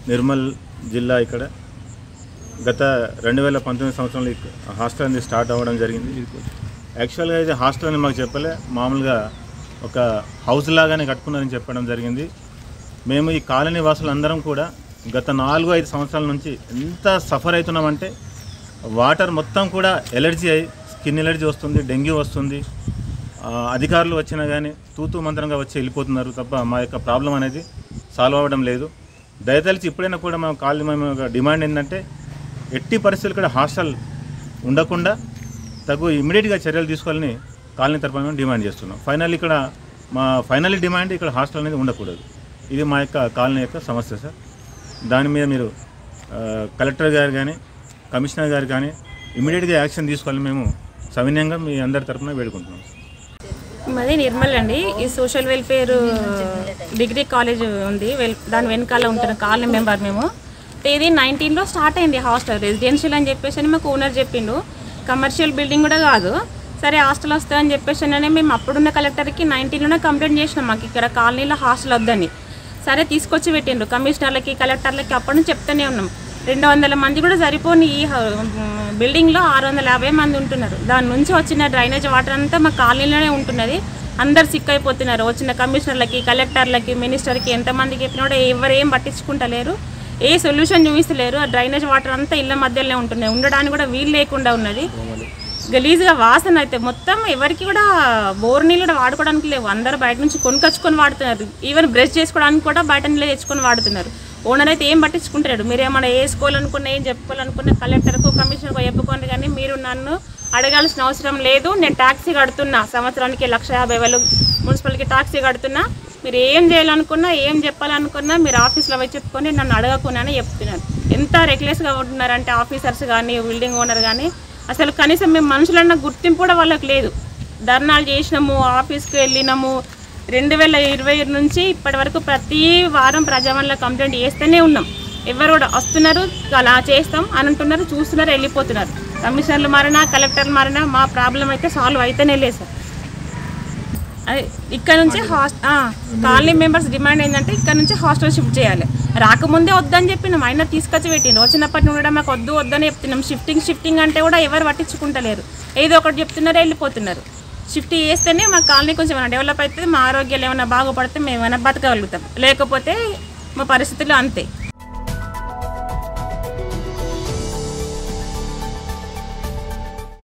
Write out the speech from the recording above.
నిర్మల్ జిల్లా ఇక్కడ గత రెండు వేల పంతొమ్మిది సంవత్సరంలో ఈ హాస్టల్ అనేది స్టార్ట్ అవ్వడం జరిగింది యాక్చువల్గా ఇది హాస్టల్ అని మాకు చెప్పలే మామూలుగా ఒక హౌస్ లాగానే కట్టుకున్నారని చెప్పడం జరిగింది మేము ఈ కాలనీ వాసులు అందరం కూడా గత నాలుగు ఐదు సంవత్సరాల నుంచి ఎంత సఫర్ అవుతున్నామంటే వాటర్ మొత్తం కూడా ఎలర్జీ అయ్యి స్కిన్ ఎలర్జీ వస్తుంది డెంగ్యూ వస్తుంది ఆ, అధికారులు వచ్చినా కానీ తూతూ మంత్రంగా వచ్చి వెళ్ళిపోతున్నారు తప్ప మా యొక్క ప్రాబ్లం అనేది సాల్వ్ అవ్వడం లేదు దయతలిచి ఇప్పుడైనా కూడా మా కాలనీ మేము ఒక డిమాండ్ ఏంటంటే ఎట్టి పరిస్థితులు ఇక్కడ హాస్టల్ ఉండకుండా తగు ఇమీడియట్గా చర్యలు తీసుకోవాలని కాలనీ తరఫున మేము డిమాండ్ చేస్తున్నాం ఫైనల్ ఇక్కడ మా ఫైనల్ డిమాండ్ ఇక్కడ హాస్టల్ అనేది ఉండకూడదు ఇది మా యొక్క కాలనీ యొక్క సమస్య సార్ దాని మీద మీరు ఆ, కలెక్టర్ గారు కానీ కమిషనర్ గారు కానీ ఇమీడియట్గా యాక్షన్ తీసుకోవాలని మేము సవినయంగా మీ అందరి తరఫున వేడుకుంటున్నాం మాది నిర్మల్ అండి ఈ సోషల్ వెల్ఫేర్ డిగ్రీ కాలేజ్ ఉంది వెల్ దాని వెనకాల ఉంటున్న కాలనీ మెంబర్ మేము ఇది నైన్టీన్లో స్టార్ట్ అయింది హాస్టల్ రెసిడెన్షియల్ అని చెప్పేసి అని మాకు ఓనర్ చెప్పిండు కమర్షియల్ బిల్డింగ్ కూడా కాదు సరే హాస్టల్ వస్తుందని చెప్పేసి అని మేము అప్పుడున్న కలెక్టర్కి నైన్టీన్లోనే కంప్లైంట్ చేసినాం మాకు ఇక్కడ కాలనీలో హాస్టల్ వద్దని సరే తీసుకొచ్చి పెట్టిండ్రు కమిషనర్లకి కలెక్టర్లకి అప్పటి నుంచి చెప్తూనే ఉన్నాం రెండు వందల మంది కూడా సరిపోని ఈ హ- బిల్డింగ్లో ఆరు వందల యాభై మంది ఉంటున్నారు దాని నుంచి వచ్చిన డ్రైనేజ్ వాటర్ అంతా మా కాలనీలోనే ఉంటున్నది అందరు సిక్ అయిపోతున్నారు వచ్చిన కమిషనర్లకి కలెక్టర్లకి మినిస్టర్కి ఎంతమందికి చెప్పినా కూడా ఎవరు ఏం పట్టించుకుంటలేరు ఏ సొల్యూషన్ చూపిస్తలేరు ఆ డ్రైనేజ్ వాటర్ అంతా ఇళ్ళ మధ్యలోనే ఉంటున్నాయి ఉండడానికి కూడా వీలు లేకుండా ఉన్నది గలీజ్గా వాసన అయితే మొత్తం ఎవరికి కూడా బోర్ నీళ్ళు కూడా వాడుకోవడానికి లేవు అందరూ బయట నుంచి కొనుకొచ్చుకొని వాడుతున్నారు ఈవెన్ బ్రష్ చేసుకోవడానికి కూడా బయట నీళ్ళే తెచ్చుకొని వాడుతున్నారు ఓనర్ అయితే ఏం పట్టించుకుంటాడు మీరు ఏమైనా వేసుకోవాలనుకున్నా ఏం చెప్పుకోవాలనుకున్న కలెక్టర్కు కమిషనర్కు చెప్పుకోండి కానీ మీరు నన్ను అడగాల్సిన అవసరం లేదు నేను ట్యాక్సీ కడుతున్నా సంవత్సరానికి లక్ష యాభై వేలు మున్సిపల్కి ట్యాక్సీ కడుతున్నా మీరు ఏం చేయాలనుకున్నా ఏం చెప్పాలనుకున్నా మీరు ఆఫీస్లో పోయి చెప్పుకొని నన్ను అడగకున్నానే చెప్తున్నారు ఎంత రెక్లెస్గా ఉంటున్నారంటే ఆఫీసర్స్ కానీ బిల్డింగ్ ఓనర్ కానీ అసలు కనీసం మేము మనుషులన్న గుర్తింపు కూడా వాళ్ళకి లేదు ధర్నాలు చేసినాము ఆఫీస్కి వెళ్ళినాము రెండు వేల ఇరవై నుంచి ఇప్పటి వరకు ప్రతి వారం ప్రజావన్లో కంప్లైంట్ చేస్తూనే ఉన్నాం ఎవరు కూడా వస్తున్నారు అలా చేస్తాం అని అంటున్నారు చూస్తున్నారు వెళ్ళిపోతున్నారు కమిషనర్లు మారినా కలెక్టర్లు మారినా మా ప్రాబ్లం అయితే సాల్వ్ అయితేనే లేదు సార్ అదే ఇక్కడ నుంచి హాస్ ఆ, కాలనీ మెంబర్స్ డిమాండ్ ఏంటంటే ఇక్కడ నుంచి హాస్టల్ షిఫ్ట్ చేయాలి రాకముందే వద్దని చెప్పినాం అయినా తీసుకొచ్చి పెట్టిండు వచ్చినప్పటి నుండి కూడా మాకు వద్దు వద్దని చెప్తున్నాం షిఫ్టింగ్ షిఫ్టింగ్ అంటే కూడా ఎవరు పట్టించుకుంటలేరు ఏదో ఒకటి చెప్తున్నారు వెళ్ళిపోతున్నారు షిఫ్ట్ చేస్తేనే మా కాలనీ కొంచెం ఏమైనా డెవలప్ అవుతుంది మా ఆరోగ్యాలు ఏమైనా బాగుపడితే మేము ఏమైనా బతకగలుగుతాం లేకపోతే మా పరిస్థితులు అంతే